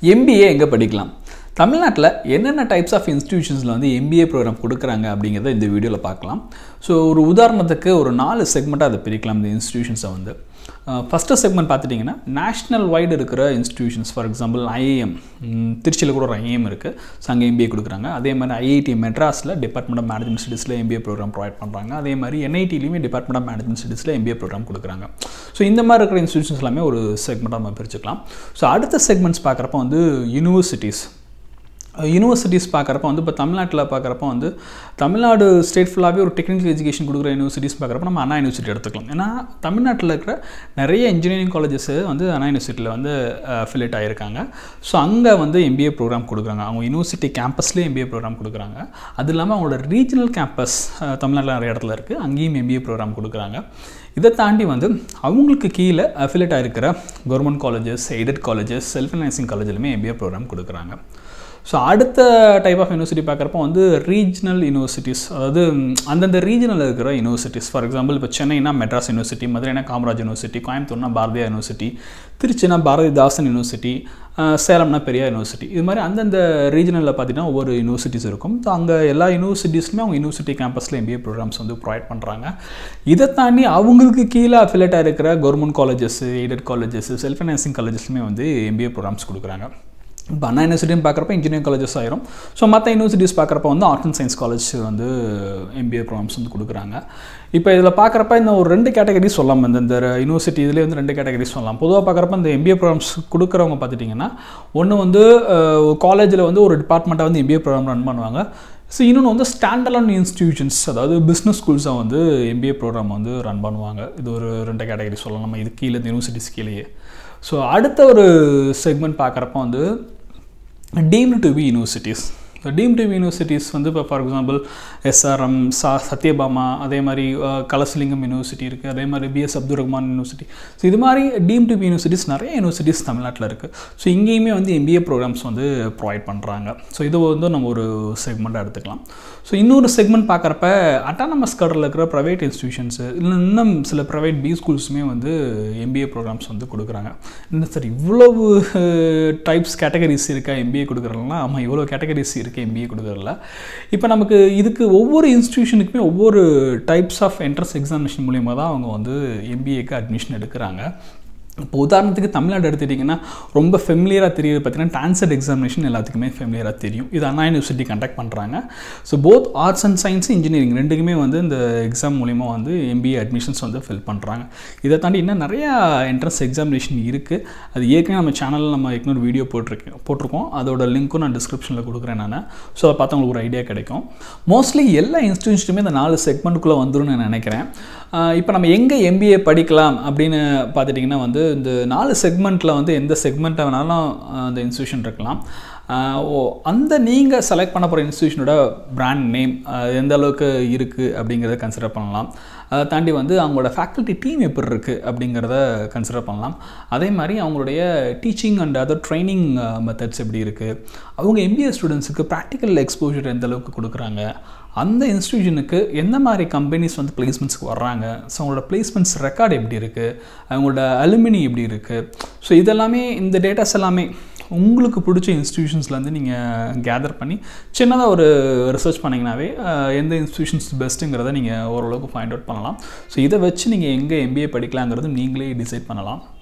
MBA எங்கே படிக்கலாம் தமிழ்நாட்டில் என்னென்ன டைப்ஸ் ஆஃப் இன்ஸ்டிடியூஷன்ஸில் வந்து எம்பிஏ ப்ரோக்ராம் கொடுக்குறாங்க அப்படிங்கிறத இந்த வீடியோவில் பார்க்கலாம் ஸோ ஒரு உதாரணத்துக்கு ஒரு நாலு செக்மெண்ட்டாக அதை பிரிக்கலாம் இந்த இன்ஸ்டிடியூஷன்ஸை வந்து ஃபஸ்ட்டு செக்மெண்ட் பார்த்துட்டிங்கன்னா நேஷ்னல் வைடு இருக்கிற இன்ஸ்டிடியூஷன்ஸ் ஃபார் எக்ஸாம்பிள் ஐஏஎம் திருச்சியில் கூட ஒரு ஐஏஎம் இருக்குது ஸோ அங்கே எம்பிஏ கொடுக்குறாங்க அதே மாதிரி ஐஐடி மெட்ராஸில் டிபார்ட்மெண்ட் ஆஃப் மேனேஜ்மெண்ட் ஸ்டடீஸில் எம்பிஏ ப்ரோக்ராம் ப்ரொவைட் பண்ணுறாங்க அதே மாதிரி என்ஐடிலையுமே டிபார்ட்மெண்ட் ஆஃப் மேனேஜ்மெண்ட் ஸ்டடீஸில் எம்பிஏ ப்ரோக்ராம் கொடுக்குறாங்க ஸோ இந்த மாதிரி இருக்கிற இன்ஸ்டியூஷன்ஸ் எல்லாமே ஒரு செக்மெண்ட்டாக நம்ம பிரிச்சுக்கலாம் ஸோ அடுத்த செக்மெண்ட்ஸ் பார்க்குறப்ப வந்து யூனிவர்சிட்டிஸ் யூனிவர்சிட்டிஸ் பார்க்குறப்ப வந்து இப்போ தமிழ்நாட்டில் பார்க்குறப்ப வந்து தமிழ்நாடு ஸ்டேட் ஃபுல்லாகவே ஒரு டெக்னிக்கல் எஜுகேஷன் கொடுக்குற யூனிவர்சிட்டிஸ் பார்க்குறப்ப நம்ம அண்ணா யூனிவர்சிட்டி எடுத்துக்கலாம் ஏன்னா தமிழ்நாட்டில் இருக்கிற நிறைய இன்ஜினியரிங் காலேஜஸ் வந்து அண்ணா யூனிவர்சிட்டியில் வந்து அஃபிலேட் ஆகியிருக்காங்க ஸோ அங்கே வந்து எம்பிஏ ப்ரோக்ராம் கொடுக்குறாங்க அவங்க யூனிவர்சிட்டி கேம்பஸ்லேயே எம்பிஏ ப்ரோக்ராம் கொடுக்குறாங்க அது இல்லாமல் அவங்களோட ரீஜனல் கேம்பஸ் தமிழ்நாட்டில் நிறைய இடத்துல இருக்குது அங்கேயும் எம்பிஏ ப்ரோக்ராம் கொடுக்குறாங்க இதை தாண்டி வந்து அவங்களுக்கு கீழே அஃபிலேட் ஆகிருக்கிற government colleges aided colleges self financing காலேஜ்லையுமே எம்பிஏ ப்ரோக்ராம் கொடுக்குறாங்க ஸோ அடுத்த டைப் ஆஃப் யூனிவர்சிட்டி பார்க்குறப்போ வந்து ரீஜனல் யூனிவர்சிட்டிஸ் அதாவது அந்தந்த ரீஜனில் இருக்கிற யூனிவர்சிட்டிஸ் ஃபார் எக்ஸாம்பிள் இப்போ சென்னைனா மெட்ராஸ் யூனிவர்சிட்டி மதுரைனா காமராஜ் யூனிவர்சிட்டி கோயம்புத்தூர்னா பாரதியார் யூனிவர்சிட்டி திருச்சினா பாரதிதாசன் யூனிவர்சிட்டி சேலம்னா பெரியார் யூனிவர்சிட்டி இது மாதிரி அந்தந்த ரீஜனலில் பார்த்தீங்கன்னா ஒவ்வொரு யூனிவர்சிட்டிஸ் இருக்கும் ஸோ அங்கே எல்லா யூனிவர்சிட்டிஸ்லையுமே அவங்க யூனிவர்சிட்டி கேம்பஸில் எம்பிஏ ப்ரோக்ராம்ஸ் வந்து ப்ரொவைட் பண்ணுறாங்க இதை தாண்டி அவங்களுக்கு கீழே அஃபிலேட்டாக இருக்கிற government colleges aided colleges self financing காலேஜஸ்லையுமே வந்து எம்பிஏ ப்ரோக்ராம்ஸ் கொடுக்குறாங்க இப்போ அண்ணா யூனிவர்சிட்டின்னு பார்க்குறப்ப இன்ஜினியரிங் காலேஜஸ் ஆயிரும் ஸோ மற்ற யூனிவர்சிட்டிஸ் பார்க்குறப்ப வந்து ஆர்ட்ஸ் அண்ட் சயின்ஸ் காலேஜ் வந்து எம்பிஏ ப்ரோக்ராம்ஸ் வந்து கொடுக்குறாங்க இப்போ இதில் பார்க்குறப்ப இந்த ஒரு ரெண்டு கேட்டகரிஸ் சொல்லலாம் இந்த இந்த யூனிவர்சிட்டி இதிலே வந்து ரெண்டு கேட்டகரிஸ் சொல்லலாம் பொதுவாக பார்க்குறப்ப இந்த எம்பிஏ ப்ரோக்ராம்ஸ் கொடுக்குறவங்க பார்த்துட்டிங்கன்னா ஒன்று வந்து காலேஜில் வந்து ஒரு டிபார்ட்மெண்ட்டாக வந்து எம்பிஏ ப்ரோக்ராம் ரன் பண்ணுவாங்க ஸோ இன்னொன்று வந்து ஸ்டாண்டலோன் இன்ஸ்டிடியூஷன்ஸ் அதாவது பிஸ்னஸ் ஸ்கூல்ஸாக வந்து எம்பிஏ ப்ரோக்ராம் வந்து ரன் பண்ணுவாங்க இது ஒரு ரெண்டு கேட்டகரி சொல்லலாம் நம்ம இது கீழே இந்த யூனிவர்சிட்டிஸ் கீழேயே ஸோ அடுத்த ஒரு செக்மெண்ட் பார்க்குறப்ப வந்து deemed to be universities deemed to universities வந்து இப்போ ஃபார் எக்ஸாம்பிள் எஸ்ஆர்எம் சா சத்யபாமா அதே மாதிரி கலசலிங்கம் யூனிவர்சிட்டி இருக்குது அதே மாதிரி BS Abdul Rahman university so இது மாதிரி டீம் டு யூனிவர்சிட்டிஸ் நிறைய யூனிவர்சிட்டிஸ் தமிழ்நாட்டில் இருக்குது ஸோ இங்கேயுமே வந்து எம்பிஏ ப்ரோக்ராம்ஸ் வந்து ப்ரொவைட் பண்ணுறாங்க ஸோ இது வந்து நம்ம ஒரு செக்மெண்ட்டாக எடுத்துக்கலாம் ஸோ இன்னொரு செக்மெண்ட் பார்க்குறப்ப அட்டானமஸ் கடலில் இருக்கிற ப்ரைவேட் இன்ஸ்டியூஷன்ஸு இல்லை இன்னும் சில ப்ரைவேட் பி ஸ்கூல்ஸுமே வந்து எம்பிஏ ப்ரோக்ராம்ஸ் வந்து கொடுக்குறாங்க இந்த சார் இவ்வளவு டைப்ஸ் கேட்டகரிஸ் இருக்கா எம்பிஏ கொடுக்குறதுனா ஆமாம் இவ்வளோ கேட்டகரிஸ் இருக்குது இருக்குது எம்பிஏ கொடுக்குறதில்ல இப்போ நமக்கு இதுக்கு ஒவ்வொரு இன்ஸ்டியூஷனுக்குமே ஒவ்வொரு டைப்ஸ் ஆஃப் என்ட்ரன்ஸ் எக்ஸாமினேஷன் மூலியமாக தான் அவங்க வந்து எம்பிஏக்கு அட்மிஷன் எடுக்கிறாங்க இப்போ உதாரணத்துக்கு தமிழ்நாடு எடுத்துட்டிங்கன்னா ரொம்ப ஃபெமிலியராக தெரியுது பார்த்தீங்கன்னா டான்சர்ட் எக்ஸாமினேஷன் எல்லாத்துக்குமே ஃபெமிலியராக தெரியும் இது அண்ணா யூனிவர்சிட்டி கண்டக்ட் பண்ணுறாங்க so both arts and science engineering ரெண்டுக்குமே வந்து இந்த எக்ஸாம் மூலிமா வந்து எம்பிஏ அட்மிஷன்ஸ் வந்து ஃபில் பண்ணுறாங்க இதை தாண்டி இன்னும் நிறையா என்ட்ரன்ஸ் எக்ஸாமினேஷன் இருக்குது அது ஏற்கனவே நம்ம சேனலில் நம்ம இன்னொரு வீடியோ போட்டிருக்கேன் போட்டிருக்கோம் அதோட லிங்க்கும் நான் டிஸ்கிரிப்ஷனில் கொடுக்குறேன் நான் ஸோ அதை பார்த்து உங்களுக்கு ஒரு ஐடியா கிடைக்கும் மோஸ்ட்லி எல்லா இன்ஸ்டியூஷனுமே இந்த நாலு செக்மெண்ட்டுக்குள்ளே வந்துடும் நான் நினைக்கிறேன் இப்போ நம்ம எங்கே எம்பிஏ படிக்கலாம் அப்படின்னு பார்த்துட்டிங்கன்னா வந்து இந்த நாலு செக்மெண்ட்டில் வந்து எந்த செக்மெண்ட்டை வேணாலும் அந்த இன்ஸ்டியூஷன் இருக்கலாம் ஓ அந்த நீங்கள் செலக்ட் பண்ண போகிற இன்ஸ்டியூஷனோட பிராண்ட் நேம் எந்த அளவுக்கு இருக்குது அப்படிங்கிறத கன்சிடர் பண்ணலாம் அதை தாண்டி வந்து அவங்களோட ஃபேக்கல்ட்டி டீம் எப்படி இருக்குது அப்படிங்கிறத கன்சிடர் பண்ணலாம் அதே மாதிரி அவங்களுடைய teaching and other training methods எப்படி இருக்குது அவங்க எம்பிஏ ஸ்டூடெண்ட்ஸுக்கு ப்ராக்டிக்கல் எக்ஸ்போஜர் எந்த அளவுக்கு கொடுக்குறாங்க அந்த இன்ஸ்டியூஷனுக்கு எந்த மாதிரி கம்பெனிஸ் வந்து பிளேஸ்மெண்ட்ஸ்க்கு வர்றாங்க ஸோ அவங்களோட பிளேஸ்மெண்ட்ஸ் ரெக்கார்டு எப்படி இருக்குது அவங்களோட அலுமினி எப்படி இருக்குது ஸோ இதெல்லாமே இந்த டேட்டாஸ் எல்லாமே உங்களுக்கு பிடிச்ச இன்ஸ்டியூஷன்ஸ்லேருந்து நீங்கள் கேதர் பண்ணி சின்னதாக ஒரு ரிசர்ச் பண்ணிங்கனாவே எந்த இன்ஸ்டியூஷன்ஸ் பெஸ்ட்டுங்கிறத நீங்கள் ஓரளவுக்கு ஃபைண்ட் அவுட் பண்ணலாம் ஸோ இதை வச்சு நீங்கள் எங்கே எம்பிஏ படிக்கலாங்கிறது நீங்களே டிசைட் பண்ணலாம்